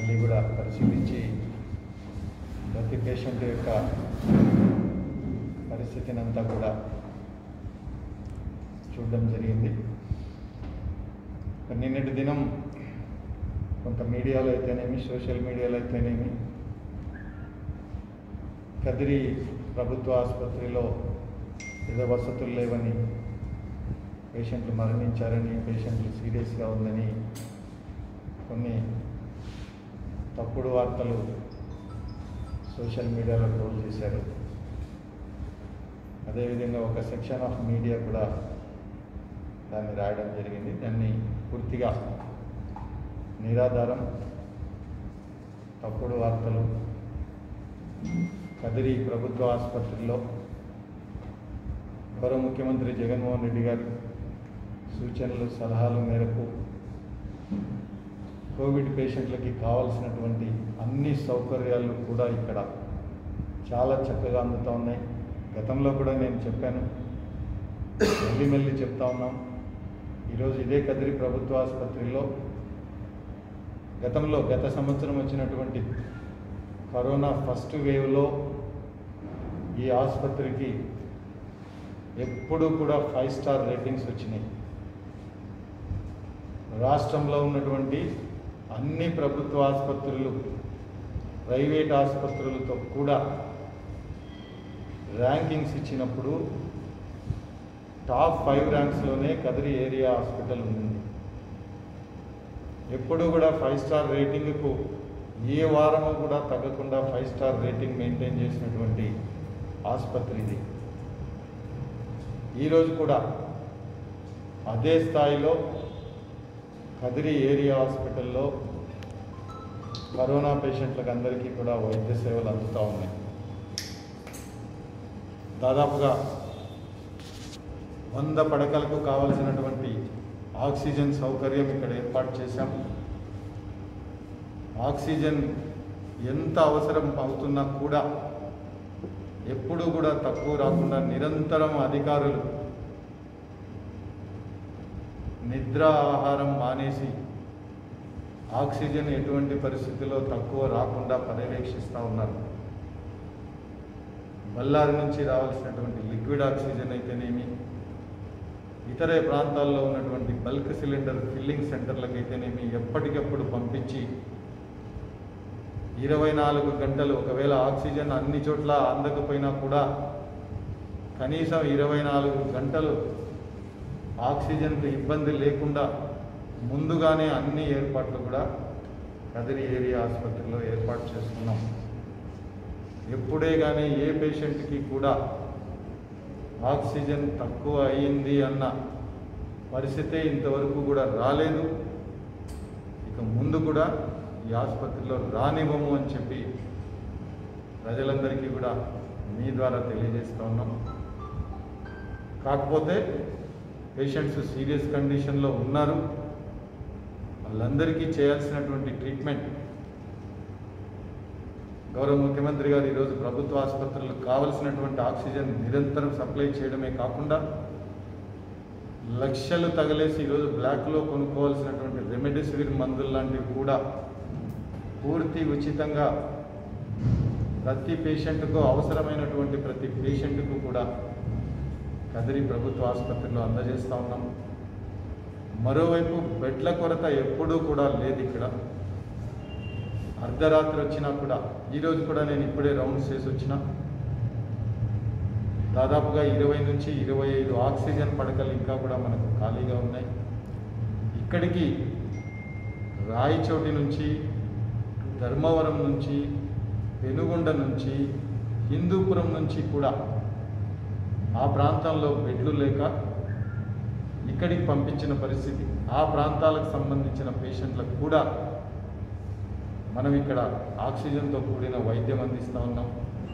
మళ్ళీ కూడా పరిశీలించి ప్రతి పేషెంట్ యొక్క పరిస్థితిని అంతా కూడా చూడడం జరిగింది మరి నిన్నటి దినం కొంత మీడియాలో అయితేనేమి సోషల్ మీడియాలో అయితేనేమి కదిరి ప్రభుత్వ ఆసుపత్రిలో ఏదో వసతులు లేవని పేషెంట్లు మరణించారని పేషెంట్లు సీరియస్గా ఉందని కొన్ని తప్పుడు వార్తలు సోషల్ మీడియాలో ట్రోల్ చేశారు అదేవిధంగా ఒక సెక్షన్ ఆఫ్ మీడియా కూడా దాన్ని రాయడం జరిగింది దాన్ని పూర్తిగా నిరాధారం తప్పుడు వార్తలు కదిరి ప్రభుత్వ ఆసుపత్రిలో గౌరవ ముఖ్యమంత్రి జగన్మోహన్ రెడ్డి గారి సూచనలు సలహాల మేరకు కోవిడ్ పేషెంట్లకి కావాల్సినటువంటి అన్ని సౌకర్యాలు కూడా ఇక్కడ చాలా చక్కగా అందుతూ ఉన్నాయి గతంలో కూడా నేను చెప్పాను మెల్లి మెల్లి చెప్తా ఉన్నాం ఈరోజు ఇదే కదిరి ప్రభుత్వ ఆసుపత్రిలో గతంలో గత సంవత్సరం వచ్చినటువంటి కరోనా ఫస్ట్ వేవ్లో ఈ ఆసుపత్రికి ఎప్పుడు కూడా ఫైవ్ స్టార్ రేటింగ్స్ వచ్చినాయి రాష్ట్రంలో ఉన్నటువంటి అన్ని ప్రభుత్వ ఆసుపత్రులు ప్రైవేట్ ఆసుపత్రులతో కూడా ర్యాంకింగ్స్ ఇచ్చినప్పుడు టాప్ ఫైవ్ ర్యాంక్స్లోనే కదిరి ఏరియా హాస్పిటల్ ఉంది ఎప్పుడు కూడా ఫైవ్ స్టార్ రేటింగ్కు ఏ వారము కూడా తగ్గకుండా ఫైవ్ స్టార్ రేటింగ్ మెయింటైన్ చేసినటువంటి ఆసుపత్రి ఇది ఈరోజు కూడా అదే స్థాయిలో కదిరి ఏరియా హాస్పిటల్లో కరోనా పేషెంట్లకు అందరికీ కూడా వైద్య సేవలు అందుతూ ఉన్నాయి దాదాపుగా వంద పడకలకు కావలసినటువంటి ఆక్సిజన్ సౌకర్యం ఇక్కడ ఏర్పాటు చేశాం ఆక్సిజన్ ఎంత అవసరం అవుతున్నా కూడా ఎప్పుడూ కూడా తక్కువ రాకుండా నిరంతరం అధికారులు నిద్ర ఆహారం మానేసి ఆక్సిజన్ ఎటువంటి పరిస్థితిలో తక్కువ రాకుండా పర్యవేక్షిస్తూ ఉన్నారు బళ్ళారి నుంచి రావాల్సినటువంటి లిక్విడ్ ఆక్సిజన్ అయితేనేమి ఇతర ప్రాంతాల్లో ఉన్నటువంటి బల్క్ సిలిండర్ ఫిల్లింగ్ సెంటర్లకు అయితేనేమి ఎప్పటికప్పుడు పంపించి ఇరవై నాలుగు గంటలు ఒకవేళ ఆక్సిజన్ అన్ని చోట్ల అందకపోయినా కూడా కనీసం ఇరవై నాలుగు గంటలు ఆక్సిజన్కు ఇబ్బంది లేకుండా ముందుగానే అన్ని ఏర్పాట్లు కూడా కదిరి ఏరియా ఆసుపత్రిలో ఏర్పాటు చేసుకున్నాం ఎప్పుడే కానీ ఏ పేషెంట్కి కూడా ఆక్సిజన్ తక్కువ అయ్యింది అన్న పరిస్థితే ఇంతవరకు కూడా రాలేదు ఇక ముందు కూడా ఈ ఆసుపత్రిలో రానివ్వము అని చెప్పి ప్రజలందరికీ కూడా మీ ద్వారా తెలియజేస్తూ ఉన్నాం కాకపోతే పేషెంట్స్ సీరియస్ కండిషన్లో ఉన్నారు వాళ్ళందరికీ చేయాల్సినటువంటి ట్రీట్మెంట్ గౌరవ ముఖ్యమంత్రి గారు ఈరోజు ప్రభుత్వ ఆసుపత్రులకు కావలసినటువంటి ఆక్సిజన్ నిరంతరం సప్లై చేయడమే కాకుండా లక్షలు తగలేసి ఈరోజు బ్లాక్లో కొనుక్కోవాల్సినటువంటి రెమెడిసివిర్ మందులు లాంటివి కూడా పూర్తి ఉచితంగా ప్రతి పేషెంట్కు అవసరమైనటువంటి ప్రతి పేషెంట్కు కూడా కదిరి ప్రభుత్వ ఆసుపత్రిలో అందజేస్తూ ఉన్నాం మరోవైపు బెడ్ల కొరత ఎప్పుడూ కూడా లేదు ఇక్కడ అర్ధరాత్రి వచ్చినా కూడా ఈరోజు కూడా నేను ఇప్పుడే రౌండ్స్ చేసి వచ్చిన దాదాపుగా ఇరవై నుంచి ఇరవై ఐదు ఆక్సిజన్ పడకలు ఇంకా కూడా మనకు ఖాళీగా ఉన్నాయి ఇక్కడికి రాయచోటి నుంచి ధర్మవరం నుంచి పెనుగొండ నుంచి హిందూపురం నుంచి కూడా ఆ ప్రాంతంలో బెడ్లు లేక ఇక్కడికి పంపించిన పరిస్థితి ఆ ప్రాంతాలకు సంబంధించిన పేషెంట్లకు కూడా మనం ఇక్కడ ఆక్సిజన్తో కూడిన వైద్యం అందిస్తూ ఉన్నాం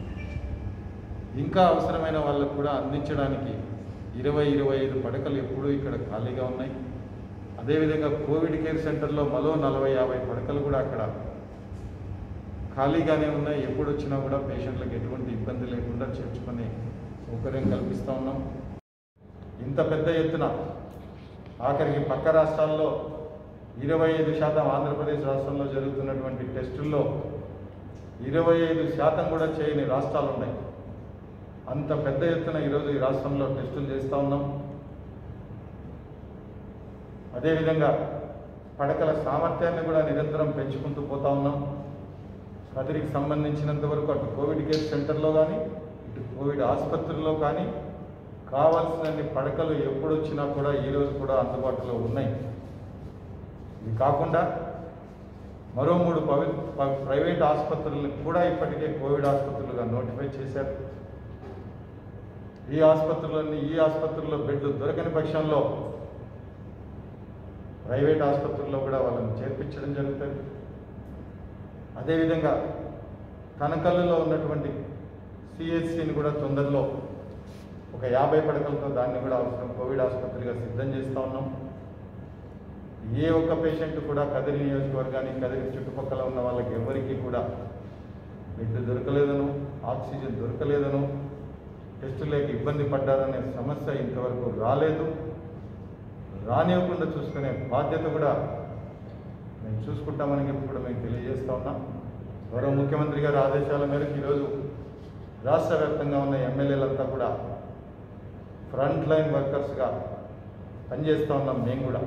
ఇంకా అవసరమైన వాళ్ళకు కూడా అందించడానికి ఇరవై ఇరవై ఐదు పడకలు ఎప్పుడూ ఇక్కడ ఖాళీగా ఉన్నాయి అదేవిధంగా కోవిడ్ కేర్ సెంటర్లో మరో నలభై యాభై పడకలు కూడా అక్కడ ఖాళీగానే ఉన్నాయి ఎప్పుడు వచ్చినా కూడా పేషెంట్లకు ఎటువంటి ఇబ్బంది లేకుండా చేర్చుకునే సౌకర్యం కల్పిస్తూ ఉన్నాం ఇంత పెద్ద ఎత్తున ఆఖరికి పక్క రాష్ట్రాల్లో ఇరవై ఐదు శాతం ఆంధ్రప్రదేశ్ రాష్ట్రంలో జరుగుతున్నటువంటి టెస్టుల్లో ఇరవై ఐదు శాతం కూడా చేయని రాష్ట్రాలు ఉన్నాయి అంత పెద్ద ఎత్తున ఈరోజు ఈ రాష్ట్రంలో టెస్టులు చేస్తూ ఉన్నాం అదేవిధంగా పడకల సామర్థ్యాన్ని కూడా నిరంతరం పెంచుకుంటూ పోతా ఉన్నాం కదిరికి సంబంధించినంత వరకు అటు కోవిడ్ కేర్ సెంటర్లో కానీ ఇటు కోవిడ్ ఆసుపత్రుల్లో కానీ కావాల్సినన్ని పడకలు ఎప్పుడు వచ్చినా కూడా ఈరోజు కూడా అందుబాటులో ఉన్నాయి ఇది కాకుండా మరో మూడు పవి ప- ప్రైవేట్ ఆసుపత్రులను కూడా ఇప్పటికే కోవిడ్ ఆసుపత్రులుగా నోటిఫై చేశారు ఈ ఆసుపత్రులన్నీ ఈ ఆసుపత్రుల్లో బెడ్లు దొరకని పక్షంలో ప్రైవేట్ ఆసుపత్రుల్లో కూడా వాళ్ళని చేర్పించడం జరుగుతుంది అదేవిధంగా కనకల్లులో ఉన్నటువంటి సిహెచ్సిని కూడా తొందరలో ఒక యాభై పడకలతో దాన్ని కూడా అవసరం కోవిడ్ ఆసుపత్రిగా సిద్ధం చేస్తూ ఉన్నాం ఏ ఒక్క పేషెంట్ కూడా కదిరి నియోజకవర్గానికి కదిరి చుట్టుపక్కల ఉన్న వాళ్ళకి ఎవరికీ కూడా బెడ్ దొరకలేదను ఆక్సిజన్ దొరకలేదను టెస్టు లేక ఇబ్బంది పడ్డారనే సమస్య ఇంతవరకు రాలేదు రానివ్వకుండా చూసుకునే బాధ్యత కూడా మేము చూసుకుంటామని చెప్పి కూడా మేము తెలియజేస్తా ఉన్నాం గౌరవ ముఖ్యమంత్రి గారి ఆదేశాల మేరకు ఈరోజు రాష్ట్ర వ్యాప్తంగా ఉన్న ఎమ్మెల్యేలంతా కూడా ఫ్రంట్ లైన్ వర్కర్స్గా పనిచేస్తూ ఉన్నాం మేము కూడా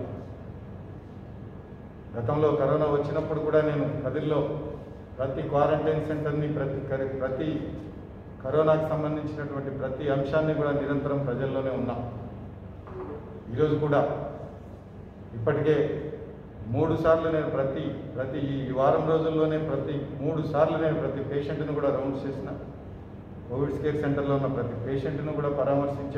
గతంలో కరోనా వచ్చినప్పుడు కూడా నేను కదిరిలో ప్రతి క్వారంటైన్ సెంటర్ని ప్రతి కరి- ప్రతి కరోనాకు సంబంధించినటువంటి ప్రతి అంశాన్ని కూడా నిరంతరం ప్రజల్లోనే ఉన్నాం ఈరోజు కూడా ఇప్పటికే మూడు సార్లు నేను ప్రతి ప్రతి ఈ వారం రోజుల్లోనే ప్రతి మూడు సార్లు నేను ప్రతి పేషెంట్ను కూడా రౌండ్స్ చేసిన కోవిడ్ కేర్ సెంటర్లో ఉన్న ప్రతి పేషెంట్ను కూడా పరామర్శించా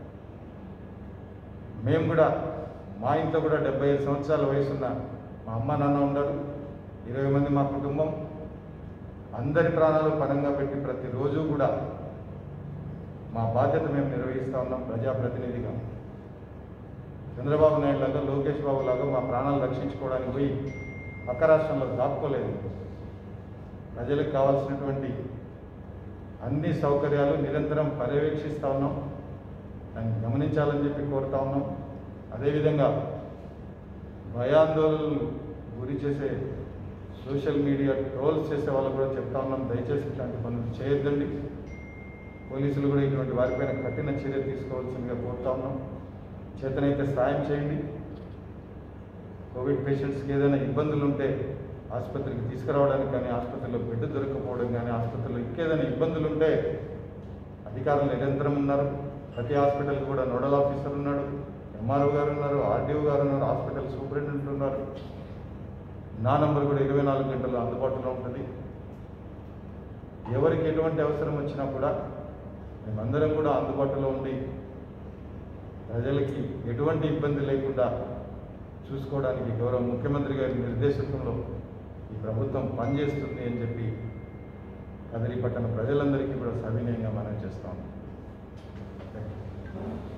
మేము కూడా మా ఇంట్లో కూడా డెబ్బై ఐదు సంవత్సరాల వయసున్న మా అమ్మ నాన్న ఉన్నారు ఇరవై మంది మా కుటుంబం అందరి ప్రాణాలు పరంగా పెట్టి ప్రతిరోజు కూడా మా బాధ్యత మేము నిర్వహిస్తూ ఉన్నాం ప్రజాప్రతినిధిగా చంద్రబాబు నాయుడు లాగా లోకేష్ బాబు లాగా మా ప్రాణాలు రక్షించుకోవడానికి పోయి పక్క రాష్ట్రంలో దాక్కోలేదు ప్రజలకు కావాల్సినటువంటి అన్ని సౌకర్యాలు నిరంతరం పర్యవేక్షిస్తూ ఉన్నాం దాన్ని గమనించాలని చెప్పి కోరుతా ఉన్నాం అదేవిధంగా భయాందోళనలు గురి చేసే సోషల్ మీడియా ట్రోల్స్ చేసే వాళ్ళు కూడా చెప్తా ఉన్నాం దయచేసి ఇట్లాంటి పనులు చేయొద్దండి పోలీసులు కూడా ఇటువంటి వారిపైన కఠిన చర్య తీసుకోవాల్సిందిగా కోరుతా ఉన్నాం చేతనైతే సాయం చేయండి కోవిడ్ పేషెంట్స్కి ఏదైనా ఇబ్బందులు ఉంటే ఆసుపత్రికి తీసుకురావడానికి కానీ ఆసుపత్రిలో బెడ్ దొరకపోవడం కానీ ఆసుపత్రిలో ఇంకేదైనా ఇబ్బందులు ఉంటే అధికారులు నిరంతరం ఉన్నారు ప్రతి హాస్పిటల్కి కూడా నోడల్ ఆఫీసర్ ఉన్నాడు ఎంఆర్ఓ గారు ఉన్నారు ఆర్డీఓ గారు ఉన్నారు హాస్పిటల్ సూపరింటెండెంట్ ఉన్నారు నా నంబర్ కూడా ఇరవై నాలుగు గంటలు అందుబాటులో ఉంటుంది ఎవరికి ఎటువంటి అవసరం వచ్చినా కూడా మేమందరం కూడా అందుబాటులో ఉండి ప్రజలకి ఎటువంటి ఇబ్బంది లేకుండా చూసుకోవడానికి గౌరవ ముఖ్యమంత్రి గారి నిర్దేశకంలో ఈ ప్రభుత్వం పనిచేస్తుంది అని చెప్పి కదిరి పట్టణ ప్రజలందరికీ కూడా సవినయంగా మనం చేస్తాం థ్యాంక్ యూ